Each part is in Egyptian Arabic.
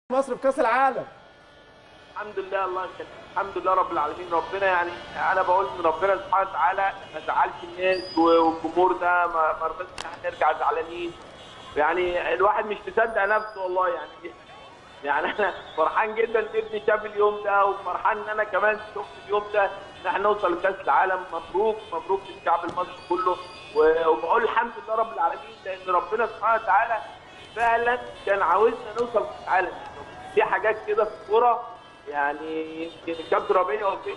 مصر في كاس العالم الحمد لله الله يخليك الحمد لله رب العالمين ربنا يعني انا بقول ان ربنا سبحانه وتعالى ما زعلش الناس والجمهور ده ما ما رضاش ان احنا نرجع زعلانين يعني الواحد مش مصدق نفسه والله يعني يعني انا فرحان جدا ان ابني شاف اليوم ده وفرحان ان انا كمان شفت اليوم ده ان احنا نوصل لكاس العالم مبروك مبروك للشعب المصري كله و- وبقول الحمد لله رب العالمين لان ربنا سبحانه وتعالى فعلا كان عاوزنا نوصل كاس العالم في حاجات كده في الكوره يعني يمكن الكابتن ربيع وفي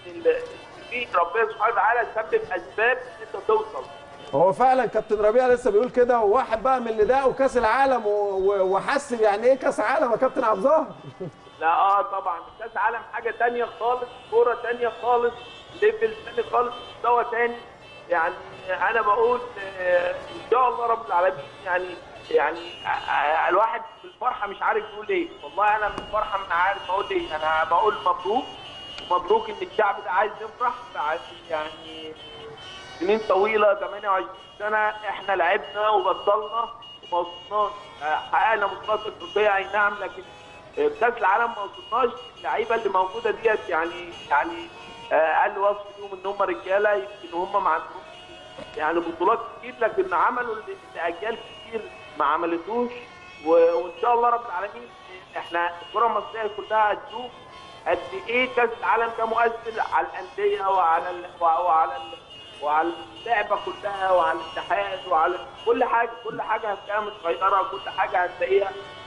في ربنا سبحانه وتعالى سبب اسباب ان انت توصل هو فعلا كابتن ربيع لسه بيقول كده وواحد بقى من اللي داقوا كاس العالم و- و- وحس يعني ايه كاس عالم يا كابتن عبد الظاهر لا اه طبعا كاس عالم حاجه تانية خالص كوره تانية خالص ليفل تاني خالص مستوى تاني يعني انا بقول آه، ان شاء الله رب العالمين يعني يعني آه، آه، الواحد في الفرحه مش عارف يقول ايه والله انا من الفرحه ما عارف اقول ايه انا بقول مبروك مبروك ان الشعب ده عايز يفرح بعد يعني سنين طويله 28 سنه احنا لعبنا وبطلنا وما وصلناش آه، حققنا بطولات افريقيه اي نعم لكن آه، في كاس العالم ما وصلناش اللعيبه اللي موجوده ديت يعني يعني آه، اقل وصف ليهم ان هم رجاله يمكن هم ما عندهمش يعني بطولات كتير لكن عملوا اللي اللي اجيال كتير ما عملتوش و- وان شاء الله رب العالمين احنا الكره المصريه كلها هتشوف قد ايه كاس العالم ده مؤثر على الانديه وعلى ال... وعلى ال... وعلى اللعبه كلها وعلى الاتحاد وعلى كل حاجه كل حاجه هتلاقيها متغيره كل حاجه هتلاقيها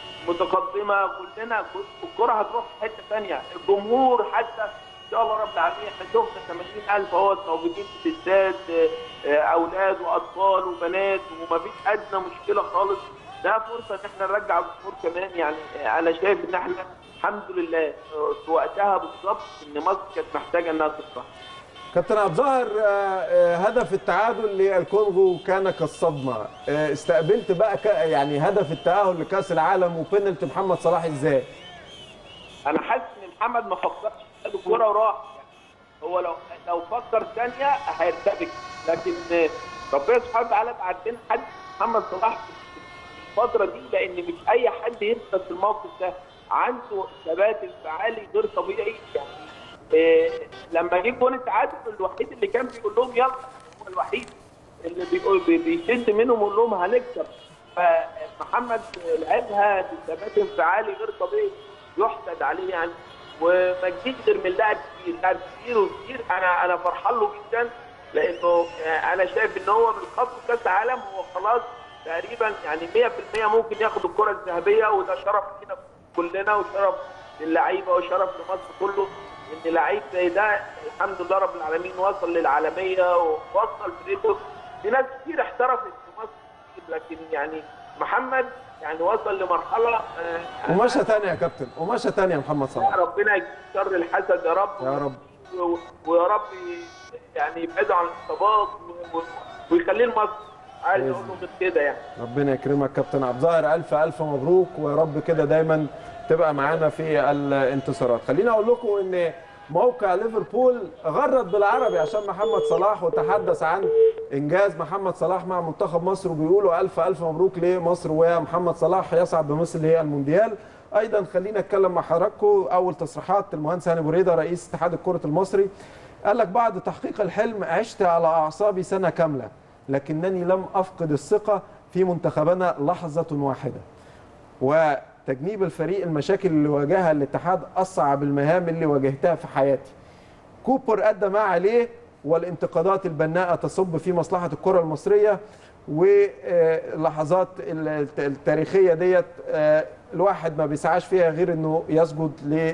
متقدمه كلنا كل- الكره هتروح في حته ثانيه الجمهور حتى ان شاء الله رب العالمين احنا شفنا 80000 اهوت موجودين في الاستاد آه، آه، اولاد واطفال وبنات ومفيش ادنى مشكله خالص ده فرصه ان احنا نرجع الجمهور كمان يعني آه، انا شايف ان احنا الحمد لله آه، في وقتها بالظبط ان مصر كانت محتاجه انها تفرح كابتن عبد الظاهر آه، آه، هدف التعادل للكونغو كان كالصدمه آه، استقبلت بقى ك- يعني هدف التاهل لكاس العالم وبينالتي محمد صلاح ازاي انا حاسس ان محمد ما فكرش خد الكوره وراح يعني هو لو لو فكر ثانيه هيرتبك لكن ربنا سبحانه وتعالى بعت لنا حد محمد صلاح في الفتره دي لان مش اي حد يثبت في الموقف ده عنده ثبات انفعالي غير طبيعي يعني إيه لما جه جون التعادل الوحيد اللي كان بيقول لهم يلا هو الوحيد اللي بيقول بي- بيشد منهم ويقول لهم هنكسب فمحمد لعبها بثبات انفعالي غير طبيعي يحسد عليه يعني وما تجيش غير من لاعب كتير لاعب كتير وكتير انا انا فرحان له جدا لانه انا شايف ان هو من خط كاس العالم هو خلاص تقريبا يعني 100% ممكن ياخد الكره الذهبيه وده شرف لينا كلنا وشرف للعيبه وشرف لمصر كله ان لعيب زي ده الحمد لله رب العالمين وصل للعالميه ووصل فريقه في ناس كتير احترفت في مصر كتير لكن يعني محمد يعني وصل لمرحله آه، ومشى تاني يا كابتن ومشى تاني يا محمد صلاح ربنا يجيب شر الحسد يا رب يا رب. و- ويا رب يعني يبعده عن الاصابات و- و- ويخليه لمصر عايز اقول له غير كده يعني ربنا يكرمك كابتن عبد الظاهر الف الف مبروك ويا رب كده دايما تبقى معانا في الانتصارات خليني اقول لكم ان موقع ليفربول غرد بالعربي عشان محمد صلاح وتحدث عن انجاز محمد صلاح مع منتخب مصر وبيقولوا الف الف مبروك لمصر ومحمد صلاح يصعد بمصر للمونديال ايضا خلينا اتكلم مع حضراتكم اول تصريحات المهندس هاني بريده رئيس اتحاد الكره المصري قال لك بعد تحقيق الحلم عشت على اعصابي سنه كامله لكنني لم افقد الثقه في منتخبنا لحظه واحده وتجنيب الفريق المشاكل اللي واجهها الاتحاد اصعب المهام اللي واجهتها في حياتي كوبر ادى ما عليه والانتقادات البناءه تصب في مصلحه الكره المصريه واللحظات التاريخيه ديت آه، الواحد ما بيسعاش فيها غير انه يسجد ل